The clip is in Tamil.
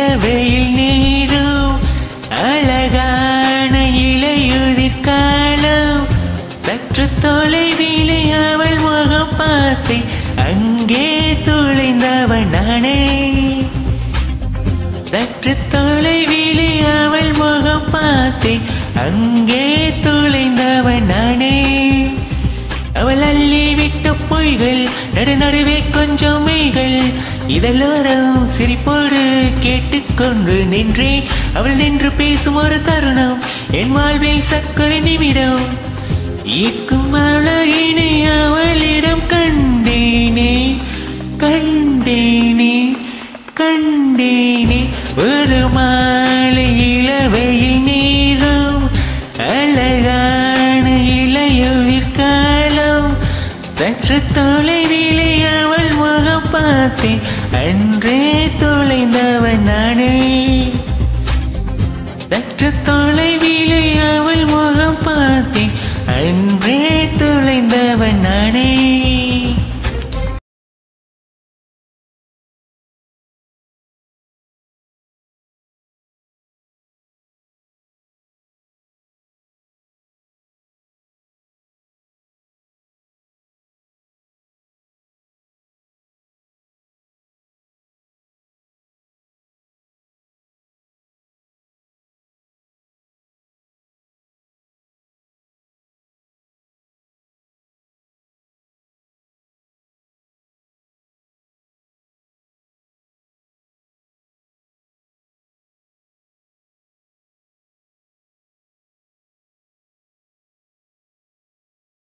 இளவெயில் நீரும் அழகான இளையுதிர் காலம் சற்று தொலைவிலே அவள் முகம் பார்த்தேன் அங்கே துளைந்தவன் நானே சற்று தொலைவிலே அவள் முகம் பார்த்தேன் அங்கே துளைந்தவன் நானே அவள் அள்ளி விட்ட பொய்கள் நடு நடுவே கொஞ்சம் மெய்கள் இதெல்லோரும் சிரிப்போடு கேட்டுக்கொண்டு நின்றேன் அவள் நின்று பேசும் ஒரு தருணம் என் வாழ்வில் சக்கரை நிமிடம் ஈர்க்கும் அழகினை அவளிடம் கண்டேனே கண்டேனே கண்டேனே ஒரு மாலை இளவையில் நீரும் அழகான இளையுயிர் காலம் சற்று தொலைவிலே அவள் முகம் பார்த்தேன் அன்றே தொலைந்தவன் நானே சற்று தொலை